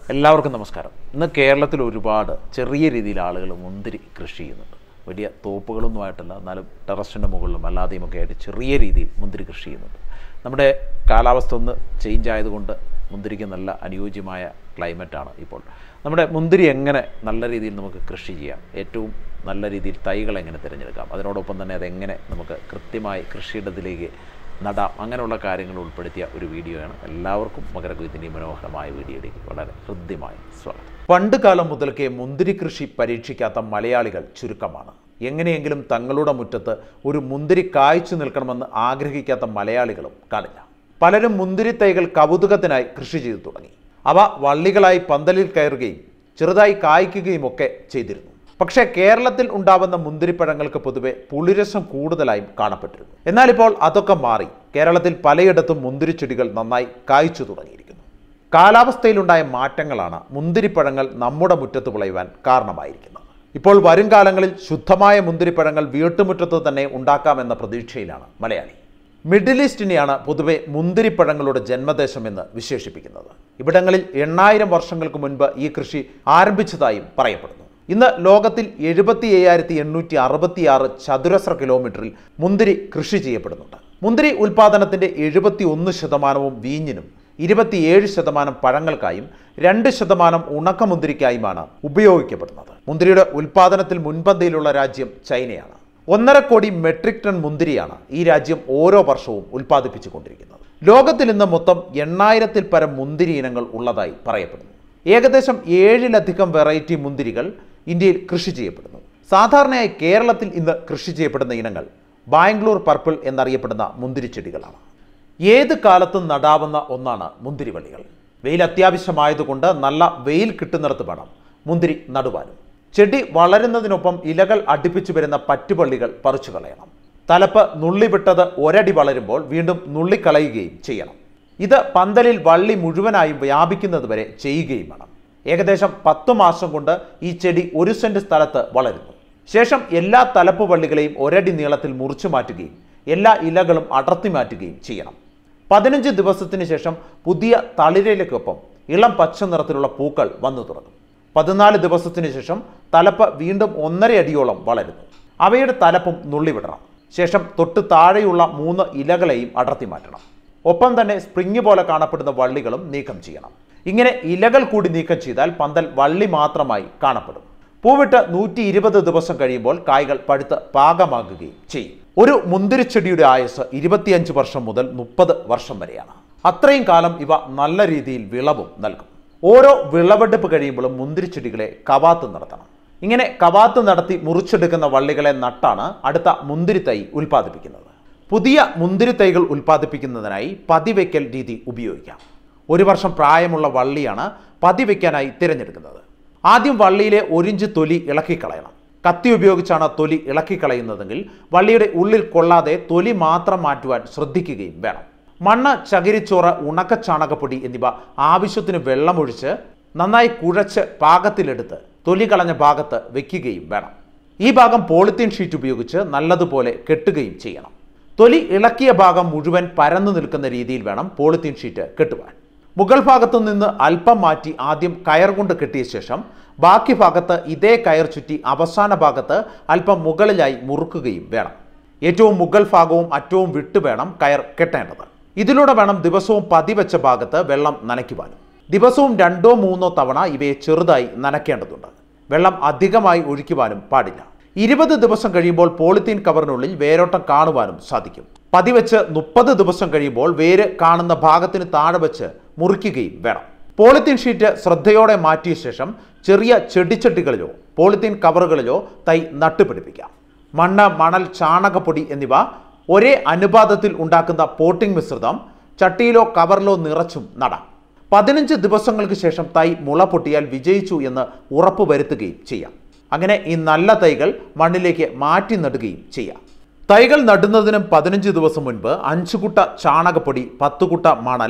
എല്ലാവർക്കും നമസ്കാരം ഇന്ന് കേരളത്തിൽ ഒരുപാട് ചെറിയ രീതിയിൽ ആളുകൾ മുന്തിരി കൃഷി ചെയ്യുന്നുണ്ട് വലിയ തോപ്പുകളൊന്നുമായിട്ടല്ല എന്നാലും ടെറസിൻ്റെ മുകളിലും അല്ലാതെയും ഒക്കെ ആയിട്ട് ചെറിയ രീതിയിൽ മുന്തിരി കൃഷി ചെയ്യുന്നുണ്ട് നമ്മുടെ കാലാവസ്ഥ ഒന്ന് ചേഞ്ച് ആയതുകൊണ്ട് മുന്തിരിക്ക് നല്ല അനുയോജ്യമായ ക്ലൈമറ്റാണ് ഇപ്പോൾ നമ്മുടെ മുന്തിരി എങ്ങനെ നല്ല രീതിയിൽ നമുക്ക് കൃഷി ചെയ്യാം ഏറ്റവും നല്ല രീതിയിൽ തൈകൾ എങ്ങനെ തിരഞ്ഞെടുക്കാം അതിനോടൊപ്പം തന്നെ അതെങ്ങനെ നമുക്ക് കൃത്യമായി കൃഷിയിടത്തിലേക്ക് നടാം അങ്ങനെയുള്ള കാര്യങ്ങൾ ഉൾപ്പെടുത്തിയ ഒരു വീഡിയോയാണ് എല്ലാവർക്കും മകരകൊയ്ത്തിൻ്റെ മനോഹരമായ വീഡിയോയിലേക്ക് വളരെ ഹൃദ്യമായ സ്വാഗതം പണ്ട് കാലം മുതൽക്കേ മുന്തിരി കൃഷി പരീക്ഷിക്കാത്ത മലയാളികൾ ചുരുക്കമാണ് എങ്ങനെയെങ്കിലും തങ്ങളുടെ മുറ്റത്ത് ഒരു മുന്തിരി കായ്ച്ചു നിൽക്കണമെന്ന് ആഗ്രഹിക്കാത്ത മലയാളികളും കാണില്ല പലരും മുന്തിരി തൈകൾ കൗതുകത്തിനായി കൃഷി ചെയ്തു തുടങ്ങി അവ വള്ളികളായി പന്തലിൽ കയറുകയും ചെറുതായി കായ്ക്കുകയും ഒക്കെ ചെയ്തിരുന്നു പക്ഷേ കേരളത്തിൽ ഉണ്ടാവുന്ന മുന്തിരിപ്പഴങ്ങൾക്ക് പൊതുവെ പുളിരസം കൂടുതലായും കാണപ്പെട്ടിരുന്നു എന്നാൽ ഇപ്പോൾ അതൊക്കെ മാറി കേരളത്തിൽ പലയിടത്തും മുന്തിരിച്ചെടികൾ നന്നായി കായ്ച്ചു തുടങ്ങിയിരിക്കുന്നു കാലാവസ്ഥയിലുണ്ടായ മാറ്റങ്ങളാണ് മുന്തിരിപ്പഴങ്ങൾ നമ്മുടെ മുറ്റത്ത് വിളയുവാൻ കാരണമായിരിക്കുന്നത് ഇപ്പോൾ വരും കാലങ്ങളിൽ ശുദ്ധമായ മുന്തിരിപ്പഴങ്ങൾ വീട്ടുമുറ്റത്ത് തന്നെ ഉണ്ടാക്കാമെന്ന പ്രതീക്ഷയിലാണ് മലയാളി മിഡിൽ ഈസ്റ്റിനെയാണ് പൊതുവെ മുന്തിരിപ്പഴങ്ങളുടെ ജന്മദേശം എന്ന് വിശേഷിപ്പിക്കുന്നത് ഇവിടങ്ങളിൽ എണ്ണായിരം വർഷങ്ങൾക്ക് മുൻപ് ഈ കൃഷി ആരംഭിച്ചതായും പറയപ്പെടുന്നു ഇന്ന് ലോകത്തിൽ എഴുപത്തി അയ്യായിരത്തി എണ്ണൂറ്റി അറുപത്തിയാറ് ചതുരശ്ര കിലോമീറ്ററിൽ മുന്തിരി കൃഷി ചെയ്യപ്പെടുന്നുണ്ട് മുന്തിരി ഉൽപാദനത്തിന്റെ എഴുപത്തി ഒന്ന് ശതമാനവും വീഞ്ഞിനും ഇരുപത്തിയേഴ് ശതമാനം പഴങ്ങൾക്കായും രണ്ട് ശതമാനം ഉണക്കമുന്തിരിക്കായുമാണ് ഉപയോഗിക്കപ്പെടുന്നത് മുന്തിരിയുടെ ഉൽപാദനത്തിൽ മുൻപന്തിയിലുള്ള രാജ്യം ചൈനയാണ് ഒന്നര കോടി മെട്രിക് ടൺ മുന്തിരിയാണ് ഈ രാജ്യം ഓരോ വർഷവും ഉൽപ്പാദിപ്പിച്ചുകൊണ്ടിരിക്കുന്നത് ലോകത്തിൽ ഇന്ന് മൊത്തം എണ്ണായിരത്തിൽ പരം മുന്തിരി ഇനങ്ങൾ ഉള്ളതായി പറയപ്പെടുന്നു ഏകദേശം ഏഴിലധികം വെറൈറ്റി മുന്തിരികൾ ഇന്ത്യയിൽ കൃഷി ചെയ്യപ്പെടുന്നു സാധാരണയായി കേരളത്തിൽ ഇന്ന് കൃഷി ചെയ്യപ്പെടുന്ന ഇനങ്ങൾ ബാംഗ്ലൂർ പർപ്പിൾ എന്നറിയപ്പെടുന്ന മുന്തിരിച്ചെടികളാണ് ഏത് കാലത്തും നടാവുന്ന ഒന്നാണ് മുന്തിരിവള്ളികൾ വെയിൽ അത്യാവശ്യമായതുകൊണ്ട് നല്ല വെയിൽ കിട്ടുന്നിടത്ത് വേണം മുന്തിരി നടുവാനും ചെടി വളരുന്നതിനൊപ്പം ഇലകൾ അടുപ്പിച്ചു വരുന്ന പറ്റുപള്ളികൾ പറിച്ചു കളയണം തലപ്പ് നുള്ളിവിട്ടത് ഒരടി വളരുമ്പോൾ വീണ്ടും നുള്ളിക്കളയുകയും ചെയ്യണം ഇത് പന്തലിൽ വള്ളി മുഴുവനായും വ്യാപിക്കുന്നത് വരെ ചെയ്യുകയും വേണം ഏകദേശം പത്ത് മാസം കൊണ്ട് ഈ ചെടി ഒരു സെന്റ് സ്ഥലത്ത് വളരുന്നു ശേഷം എല്ലാ തലപ്പ് വള്ളികളെയും ഒരടി നീളത്തിൽ മുറിച്ചു മാറ്റുകയും എല്ലാ ഇലകളും അടർത്തി മാറ്റുകയും ചെയ്യണം പതിനഞ്ച് ദിവസത്തിന് ശേഷം പുതിയ തളിരയിലേക്കൊപ്പം ഇളം പച്ച നിറത്തിലുള്ള പൂക്കൾ വന്നു തുടങ്ങും പതിനാല് ദിവസത്തിന് ശേഷം തലപ്പ് വീണ്ടും ഒന്നര അടിയോളം വളരുന്നു അവയുടെ തലപ്പും നുള്ളിവിടണം ശേഷം തൊട്ട് താഴെയുള്ള മൂന്ന് ഇലകളെയും അടർത്തി മാറ്റണം ഒപ്പം തന്നെ സ്പ്രിങ് പോലെ കാണപ്പെടുന്ന വള്ളികളും നീക്കം ചെയ്യണം ഇങ്ങനെ ഇലകൾ കൂടി നീക്കം ചെയ്താൽ പന്തൽ വള്ളി മാത്രമായി കാണപ്പെടും പൂവിട്ട് നൂറ്റി ഇരുപത് ദിവസം കഴിയുമ്പോൾ കായ്കൾ പഴുത്ത് പാകമാകുകയും ചെയ്യും ഒരു മുന്തിരിച്ചെടിയുടെ ആയുസ് ഇരുപത്തിയഞ്ച് വർഷം മുതൽ മുപ്പത് വർഷം വരെയാണ് അത്രയും കാലം ഇവ നല്ല രീതിയിൽ വിളവും നൽകും ഓരോ വിളവെടുപ്പ് കഴിയുമ്പോഴും മുന്തിരിച്ചെടികളെ കവാത്ത് നടത്തണം ഇങ്ങനെ കവാത്ത് നടത്തി മുറിച്ചെടുക്കുന്ന വള്ളികളെ നട്ടാണ് അടുത്ത മുന്തിരി തൈ ഉൽപ്പാദിപ്പിക്കുന്നത് പുതിയ മുന്തിരി തൈകൾ ഉൽപ്പാദിപ്പിക്കുന്നതിനായി പതിവയ്ക്കൽ രീതി ഉപയോഗിക്കാം ഒരു വർഷം പ്രായമുള്ള വള്ളിയാണ് പതിവയ്ക്കാനായി തിരഞ്ഞെടുക്കുന്നത് ആദ്യം വള്ളിയിലെ ഒരിഞ്ച് തൊലി ഇളക്കിക്കളയണം കത്തി ഉപയോഗിച്ചാണ് തൊലി ഇളക്കിക്കളയുന്നതെങ്കിൽ വള്ളിയുടെ ഉള്ളിൽ കൊള്ളാതെ തൊലി മാത്രം മാറ്റുവാൻ ശ്രദ്ധിക്കുകയും വേണം മണ്ണ് ചകിരിച്ചോറ് ഉണക്ക ചാണകപ്പൊടി എന്നിവ ആവശ്യത്തിന് വെള്ളമൊഴിച്ച് നന്നായി കുഴച്ച് പാകത്തിലെടുത്ത് തൊലി കളഞ്ഞ ഭാഗത്ത് വെക്കുകയും വേണം ഈ ഭാഗം പോളിത്തീൻ ഷീറ്റ് ഉപയോഗിച്ച് നല്ലതുപോലെ കെട്ടുകയും ചെയ്യണം തൊലി ഇളക്കിയ ഭാഗം മുഴുവൻ പരന്നു നിൽക്കുന്ന രീതിയിൽ വേണം പോളിത്തീൻ ഷീറ്റ് കെട്ടുവാൻ മുകൾ ഭാഗത്തു നിന്ന് അല്പം മാറ്റി ആദ്യം കയർ കൊണ്ട് കെട്ടിയ ശേഷം ബാക്കി ഭാഗത്ത് ഇതേ കയർ ചുറ്റി അവസാന ഭാഗത്ത് അല്പം മുകളിലായി മുറുക്കുകയും വേണം ഏറ്റവും മുകൾ ഭാഗവും അറ്റവും വിട്ടു വേണം കയർ കെട്ടേണ്ടത് ഇതിലൂടെ വേണം ദിവസവും പതിവെച്ച ഭാഗത്ത് വെള്ളം നനയ്ക്കുവാനും ദിവസവും രണ്ടോ മൂന്നോ തവണ ഇവയെ ചെറുതായി നനയ്ക്കേണ്ടതുണ്ട് വെള്ളം അധികമായി ഒഴിക്കുവാനും പാടില്ല ഇരുപത് ദിവസം കഴിയുമ്പോൾ പോളിത്തീൻ കവറിനുള്ളിൽ വേരോട്ടം കാണുവാനും സാധിക്കും പതിവെച്ച് മുപ്പത് ദിവസം കഴിയുമ്പോൾ വേര് കാണുന്ന ഭാഗത്തിന് താഴെ വെച്ച് മുറിക്കുകയും വേണം പോളിത്തീൻ ഷീറ്റ് ശ്രദ്ധയോടെ മാറ്റിയ ശേഷം ചെറിയ ചെടിച്ചട്ടികളിലോ പോളിത്തീൻ കവറുകളിലോ തൈ നട്ടുപിടിപ്പിക്കാം മണ്ണ് മണൽ ചാണകപ്പൊടി എന്നിവ ഒരേ അനുപാതത്തിൽ ഉണ്ടാക്കുന്ന പോട്ടിംഗ് മിശ്രിതം ചട്ടിയിലോ കവറിലോ നിറച്ചും നടാം പതിനഞ്ച് ദിവസങ്ങൾക്ക് ശേഷം തൈ മുള പൊട്ടിയാൽ വിജയിച്ചു എന്ന് ഉറപ്പ് വരുത്തുകയും ചെയ്യാം അങ്ങനെ ഈ നല്ല തൈകൾ മണ്ണിലേക്ക് മാറ്റി നടുകയും ചെയ്യാം തൈകൾ നടുന്നതിനും പതിനഞ്ച് ദിവസം മുൻപ് അഞ്ച് കുട്ട ചാണകപ്പൊടി പത്ത് കുട്ട മണൽ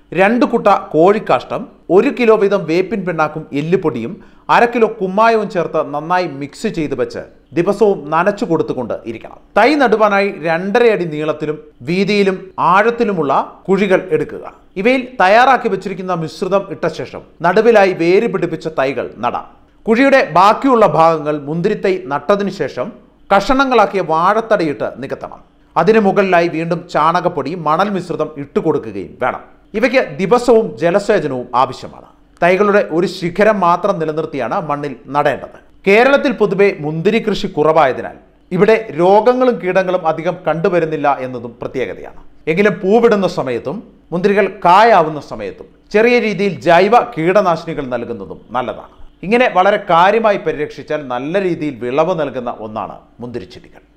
രണ്ട് കുട്ട കോഴിക്കാഷ്ടം ഒരു കിലോ വീതം വേപ്പിൻ പിണ്ണാക്കും എല്ലുപൊടിയും അര കിലോ കുമ്മായവും ചേർത്ത് നന്നായി മിക്സ് ചെയ്ത് വെച്ച് ദിവസവും നനച്ചു കൊടുത്തുകൊണ്ട് ഇരിക്കണം തൈ നടുവാനായി രണ്ടര അടി നീളത്തിലും വീതിയിലും ആഴത്തിലുമുള്ള കുഴികൾ എടുക്കുക ഇവയിൽ തയ്യാറാക്കി വെച്ചിരിക്കുന്ന മിശ്രിതം ഇട്ട ശേഷം നടുവിലായി വേര് പിടിപ്പിച്ച തൈകൾ നടാം കുഴിയുടെ ബാക്കിയുള്ള ഭാഗങ്ങൾ മുന്തിരിത്തൈ നട്ടതിനു ശേഷം കഷണങ്ങളാക്കിയ വാഴത്തടയിട്ട് നികത്തണം അതിനു മുകളിലായി വീണ്ടും ചാണകപ്പൊടി മണൽ മിശ്രിതം ഇട്ടുകൊടുക്കുകയും വേണം ഇവയ്ക്ക് ദിവസവും ജലസേചനവും ആവശ്യമാണ് തൈകളുടെ ഒരു ശിഖരം മാത്രം നിലനിർത്തിയാണ് മണ്ണിൽ നടേണ്ടത് കേരളത്തിൽ പൊതുവെ മുന്തിരി കൃഷി കുറവായതിനാൽ ഇവിടെ രോഗങ്ങളും കീടങ്ങളും അധികം കണ്ടുവരുന്നില്ല എന്നതും പ്രത്യേകതയാണ് എങ്കിലും പൂവിടുന്ന സമയത്തും മുന്തിരികൾ കായാവുന്ന സമയത്തും ചെറിയ രീതിയിൽ ജൈവ കീടനാശിനികൾ നൽകുന്നതും നല്ലതാണ് ഇങ്ങനെ വളരെ കാര്യമായി പരിരക്ഷിച്ചാൽ നല്ല രീതിയിൽ വിളവ് നൽകുന്ന ഒന്നാണ് മുന്തിരിച്ചെടികൾ